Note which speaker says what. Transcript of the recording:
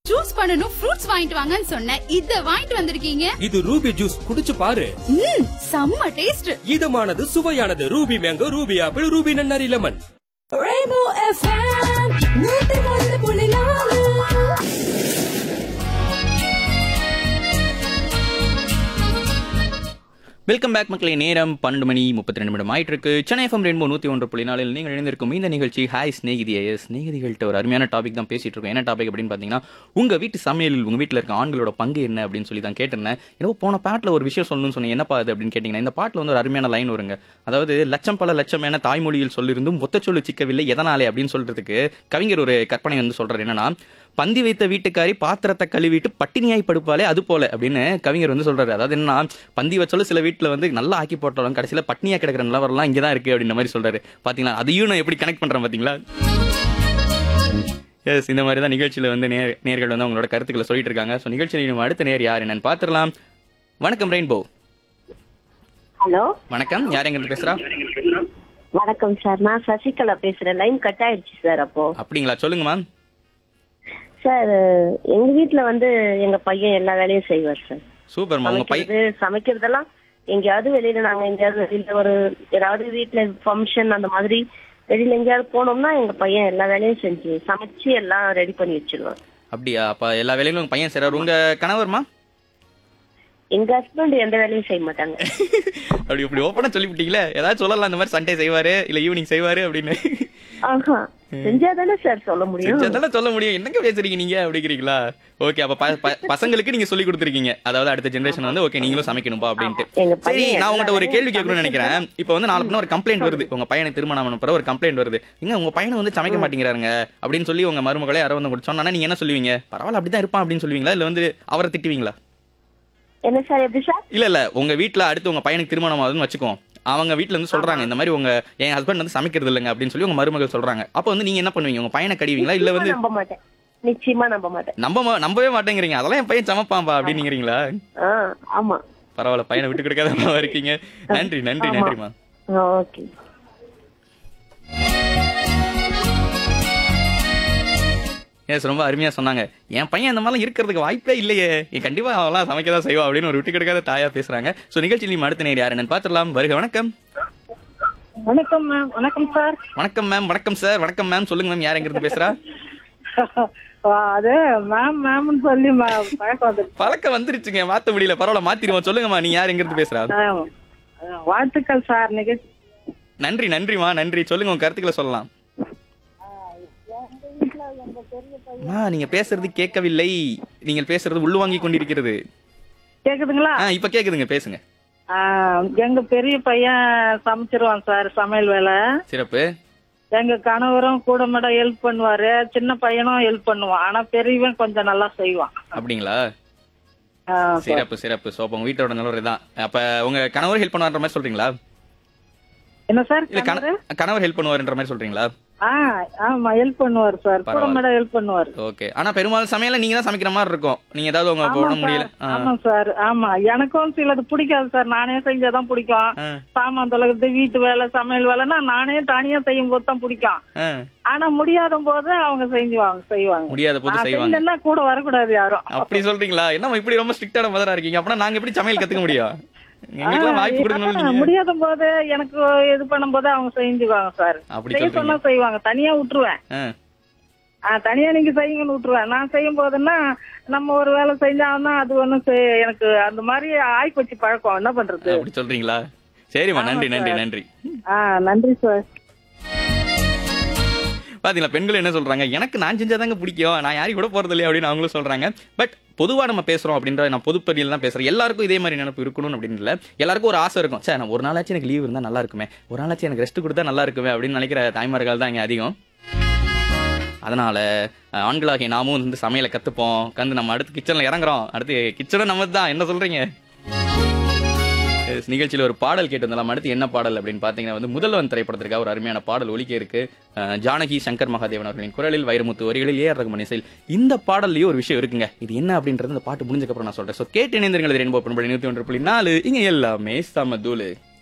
Speaker 1: Juice பண்ணனும் fruits வாங்கிட்டு வாங்கன்னு சொன்னேன் இத வாங்கிட்டு வந்திருக்கீங்க
Speaker 2: இது ரூபி ஜூஸ் குடிச்சு பாரு
Speaker 1: ம் செம்ம டேஸ்ட்
Speaker 2: இதமானது சுவையானது Ruby mango Ruby apple Ruby நன்னாரி லெமன்
Speaker 1: Rainbow FM நூத்தி ஒன்று புள்ளி நாலு
Speaker 3: வெல்கம் பேக் மக்களே நேரம் பன்னெண்டு மணி முப்பத்தி ரெண்டு நிமிடம் ஆயிட்டு இருக்கு சென்னை எஃப்எம் ரெயின்போ நூற்றி ஒன்று புள்ளி நாளில் நீங்கள் இணைந்திருக்கும் இந்த நிகழ்ச்சி ஹாய் ஸ்நேகிதி ஐஎஸ் ஸ்நேகிதிகள்கிட்ட ஒரு அருமையான டாபிக் தான் பேசிட்டு இருக்கோம் என்ன டாபிக் அப்படின்னு பார்த்தீங்கன்னா உங்கள் வீட்டு சமையலில் உங்கள் வீட்டில் இருக்க ஆண்களோட பங்கு என்ன அப்படின்னு சொல்லி தான் கேட்டிருந்தேன் என்னவோ போன பாட்டில் ஒரு விஷயம் சொல்லணும்னு சொன்னீங்க என்னப்பா அது அப்படின்னு கேட்டிங்கன்னா இந்த பாட்டில் வந்து ஒரு அருமையான லைன் வருங்க அதாவது லட்சம் பல லட்சம் என தாய்மொழியில் சொல்லியிருந்தும் ஒத்த சொல்லு சிக்கவில்லை எதனாலே அப்படின்னு சொல்றதுக்கு கவிஞர் ஒரு கற்பனை வந்து சொல்றாரு என்னன்னா பந்தி வைத்த வீட்டுக்காரி பாத்திரத்தை கழுவிட்டு பட்டினியாய் படுப்பாலே அது போல அப்படின்னு கவிஞர் வந்து சொல்றாரு அதாவது என்ன பந்தி வச்சாலும் சில வீட்டில் வந்து நல்லா ஆக்கி போட்டாலும் கடைசியில் பட்னியா கிடக்கிற நிலவரம்லாம் இங்கே தான் இருக்கு அப்படின்ற மாதிரி சொல்றாரு பாத்தீங்களா அதையும் நான் எப்படி கனெக்ட் பண்றேன் பாத்தீங்களா எஸ் இந்த மாதிரி தான் நிகழ்ச்சியில் வந்து நேர் நேர்கள் வந்து அவங்களோட கருத்துக்களை சொல்லிட்டு இருக்காங்க ஸோ நிகழ்ச்சியில் நம்ம அடுத்த நேர் யார் என்னன்னு பார்த்துடலாம் வணக்கம் ரெயின்போ
Speaker 4: ஹலோ
Speaker 3: வணக்கம் யார் எங்க பேசுறா
Speaker 4: வணக்கம் சார் நான் சசிகலா பேசுறேன் லைன் கட் ஆயிடுச்சு சார் அப்போ
Speaker 3: அப்படிங்களா சொல்லுங்க மேம்
Speaker 4: சார் எங்க வீட்ல வந்து எங்க பையன் எல்லா வேலையும் செய்வார் சார்
Speaker 3: சூப்பர் மேம் உங்க பையன்
Speaker 4: சமைக்கிறது சமைக்கிறதெல்லாம் எங்கேயாவது வெளியில நாங்க எங்கேயாவது வெளியில ஒரு ஏதாவது வீட்ல ஃபங்க்ஷன் அந்த மாதிரி வெளியில எங்கேயாவது போனோம்னா எங்க பையன் எல்லா வேலையும் செஞ்சு சமைச்சு எல்லாம் ரெடி பண்ணி வச்சிருவார்
Speaker 3: அப்படியா அப்ப எல்லா வேலையும் உங்க பையன் செய்றாரு உங்க கணவர்மா
Speaker 4: எங்க ஹஸ்பண்ட் எந்த வேலையும் செய்ய மாட்டாங்க
Speaker 3: அப்படி இப்படி ஓப்பனா சொல்லிவிட்டீங்களே ஏதாவது சொல்லலாம் இந்த மாதிரி சண்டே செய்வாரு இல்ல ஈவினிங் செய்வாரு அப்படின்னு
Speaker 4: ஆஹா செஞ்சாதானே சார் சொல்ல முடியும்
Speaker 3: செஞ்சதானே சொல்ல முடியும் என்னங்க பேசுறீங்க நீங்க அப்படிங்கிறீங்களா ஓகே அப்ப ப- ப- பசங்களுக்கு நீங்க சொல்லி கொடுத்துருக்கீங்க அதாவது அடுத்த ஜெனரேஷன் வந்து ஓகே நீங்களும் சமைக்கணும்பா அப்படின்ட்டு
Speaker 4: எங்க
Speaker 3: சரி
Speaker 4: பையன்
Speaker 3: நான் உங்கள்கிட்ட ஒரு
Speaker 4: எல்லா
Speaker 3: கேள்வி
Speaker 4: வேலையும்
Speaker 3: கேட்கணும்னு நினைக்கிறேன் இப்போ வந்து நாலு பின்ன ஒரு கம்ப்ளைண்ட் வருது உங்க பையனுக்கு திருமணம் ஆன பிறகு ஒரு கம்ப்ளைண்ட் வருது எங்க உங்க பையனை வந்து சமைக்க மாட்டேங்கிறாருங்க அப்படின்னு சொல்லி உங்க மருமகளே யாரோ வந்து உங்களுக்கு சொன்னா நீங்க என்ன சொல்லுவீங்க பரவாயில்ல அப்படிதான் இருப்பான் அப்படின்னு சொல்லுவீங்களா இல்ல வந்து அவரை திட்டுவீங்களா
Speaker 4: என்ன சார் எப்படி சார்
Speaker 3: இல்ல இல்ல உங்க வீட்ல அடுத்து உங்க பையனுக்கு திருமணம் ஆகுதுன்னு வச்சுக்கோ அவங்க வீட்ல இருந்து சொல்றாங்க இந்த மாதிரி உங்க என் ஹஸ்பண்ட் வந்து சமைக்கிறது இல்லைங்க அப்படின்னு சொல்லி உங்க மருமகள் சொல்றாங்க அப்போ வந்து நீங்க என்ன பண்ணுவீங்க உங்க பையனை கடிவீங்களா இல்ல வந்து
Speaker 4: நிச்சயமா நம்ப மாட்டேன் நிச்சயமா நம்ப மாட்டேன்
Speaker 3: நம்ப மா- நம்பவே மாட்டேங்கிறீங்க அதெல்லாம் என் பையன் சமைப்பான்பா அப்படிங்கிறீங்களா
Speaker 4: ஆ ஆமா
Speaker 3: பரவாயில்ல பையனை விட்டு கொடுக்காத இருக்கீங்க நன்றி நன்றி
Speaker 4: ஆமா.
Speaker 3: நன்றிமா
Speaker 4: ஓகே
Speaker 3: எஸ் ரொம்ப அருமையா சொன்னாங்க என் பையன் இந்த மாதிரிலாம் இருக்கிறதுக்கு வாய்ப்பே இல்லையே என் கண்டிப்பா அவெல்லாம் சமைக்க தான் செய்வா அப்படின்னு ஒரு விட்டு கொடுக்காத தாயா பேசுறாங்க சோ நிகழ்ச்சியில் அடுத்த நேர் யார் என்னன்னு பாத்துடலாம் வருக வணக்கம்
Speaker 5: வணக்கம் மேம் வணக்கம் சார்
Speaker 3: வணக்கம் மேம் வணக்கம் சார் வணக்கம் மேம் சொல்லுங்க மேம் யார் எங்கிருந்து பேசுறா
Speaker 5: அது மேம் மேம்னு சொல்லி ம- பழக்கம் வந்து
Speaker 3: பழக்கம் வந்துருச்சுங்க மாத்த முடியல பரவாயில்ல மாத்திருவோம் சொல்லுங்கம்மா நீ யார் எங்கிருந்து பேசுறா
Speaker 5: வாழ்த்துக்கள் சார் நிகழ்ச்சி
Speaker 3: நன்றி நன்றிமா நன்றி சொல்லுங்க உங்க கருத்துக்களை சொல்லலாம் அம்மா, நீங்க பேசுறது கேட்கவில்லை நீங்கள் பேசுறது உள்வாங்கி கொண்டிருக்கிறது
Speaker 5: கேக்குதுங்களா
Speaker 3: ஆ இப்ப கேக்குதுங்க பேசுங்க
Speaker 5: ஆ, எங்க பெரிய பையன் சமைச்சிருவான் சார் சமையல் வேலை
Speaker 3: சிறப்பு
Speaker 5: எங்க கணவரும் கூட மாட ஹெல்ப் பண்ணுவாரு சின்ன பையனும் ஹெல்ப் பண்ணுவான் ஆனா பெரியவன் கொஞ்சம் நல்லா செய்வான்
Speaker 3: அப்படிங்களா
Speaker 5: ஆ, சார்.
Speaker 3: சிறப்பு சிறப்பு சோ அப்ப உங்க வீட்டோட நிலவரம் தான் அப்ப உங்க கணவர் ஹெல்ப் பண்ணுவார்ன்ற மாதிரி சொல்றீங்களா
Speaker 5: என்ன சார்
Speaker 3: இல்ல கண- கணவர் ஹெல்ப் பண்ணுவார்ன்ற மாதிரி சொல்றீங்களா
Speaker 5: ஆ ஆமா ஹெல்ப் பண்ணுவார் சார் கூட
Speaker 3: பரவாயில்ல.
Speaker 5: மாட ஹெல்ப் பண்ணுவார்
Speaker 3: ஓகே ஆனா பெரும்பாலும் சமையல நீங்க தான் சமைக்கிற மாதிரி இருக்கும் நீங்க ஏதாவது உங்க
Speaker 5: ஆமா
Speaker 3: போட முடியல
Speaker 5: சார். ஆமா சார் ஆமா எனக்கும் சிலது பிடிக்காது சார் நானே செஞ்சாதான் பிடிக்கும்
Speaker 3: ஆ,
Speaker 5: சாமான் தொலைகிறது வீட்டு வேலை சமையல் வேலைன்னா நானே தனியா செய்யும் போது தான் பிடிக்கும்
Speaker 3: ஆ.
Speaker 5: ஆனா முடியாத போது அவங்க செஞ்சுவாங்க செய்வாங்க
Speaker 3: முடியாத போது
Speaker 5: நான்
Speaker 3: செய்வாங்க
Speaker 5: செஞ்சேன்னா கூட வரக்கூடாது யாரும்
Speaker 3: அப்படி சொல்றீங்களா என்னம்மா இப்படி ரொம்ப ஸ்ட்ரிக்டான மதரா இருக்கீங்க அப்படின்னா நாங்க எப்படி சமையல் கத்துக்க முடியும் எங்களுக்கெல்லாம் வாய்ப்பு கொடுக்கணும்
Speaker 5: ஆ,
Speaker 3: நீங்க
Speaker 5: முடியாத போது எனக்கு இது பண்ணும்போது அவங்க செஞ்சுக்குவாங்க சார்
Speaker 3: அப்படி
Speaker 5: செய்ய சொன்னா
Speaker 3: சொல்றீங்க
Speaker 5: செய்வாங்க தனியா விட்டுருவேன்
Speaker 3: ஆ,
Speaker 5: ஆ, தனியா நீங்க செய்யுங்கன்னு விட்டுருவேன் நான் செய்யும் போதுன்னா நம்ம ஒரு வேலை செஞ்சாங்கன்னா அது ஒண்ணும் செய்- எனக்கு அந்த மாதிரி ஆய்ப்போச்சு பழக்கம் என்ன பண்றது
Speaker 3: அப்படி சொல்றீங்களா சரிம்மா நன்றி நன்றி நன்றி
Speaker 5: ஆ நன்றி சார்
Speaker 3: பாத்தீங்களா பெண்கள் என்ன சொல்றாங்க எனக்கு நான் செஞ்சாதாங்க பிடிக்கும் நான் யாரையும் கூட போறது இல்லையா அப்படின்னு அவங்களும் சொல்றாங்க பட் பொதுவா நம்ம பேசுறோம் அப்படின்ற நான் பொதுப்படியில் தான் பேசுறேன் எல்லாருக்கும் இதே மாதிரி நினைப்பு இருக்கணும் அப்படின்னு இல்ல எல்லாருக்கும் ஒரு ஆசை இருக்கும் சார் நான் ஒரு நாளாச்சும் எனக்கு லீவ் இருந்தா நல்லா இருக்குமே ஒரு நாளாச்சும் எனக்கு ரெஸ்ட் கொடுத்தா நல்லா இருக்குமே அப்படின்னு நினைக்கிற தாய்மார்கள் தான் இங்க அதிகம் அதனால அஹ், ஆண்களாகிய நாமும் வந்து சமையலை கத்துப்போம் கந்து நம்ம அடுத்து கிச்சன்ல இறங்குறோம் அடுத்து கிச்சனும் நம்ம தான் என்ன சொல்றீங்க Yes, நிகழ்ச்சியில் ஒரு பாடல் கேட்டு வந்தலாம் அடுத்து என்ன பாடல் அப்படின்னு பார்த்தீங்கன்னா வந்து முதல்வன் திரைப்படத்திற்காக ஒரு அருமையான பாடல் ஒலிக்க இருக்கு அஹ், ஜானகி சங்கர் மகாதேவன் அவர்களின் குரலில் வைரமுத்து வரிகளில் ஏஆர் ரகுமன் இசையில் இந்த பாடல்லையும் ஒரு விஷயம் இருக்குங்க இது என்ன அப்படின்றது இந்த பாட்டு முடிஞ்சக்கப்புறம் நான் சொல்றேன் ஸோ கேட்டு இணைந்திருங்கள் ரெயின்போ பண்படி நூற்றி ஒன்று புள்ளி நாலு இங்க எல்லாமே சமதூளு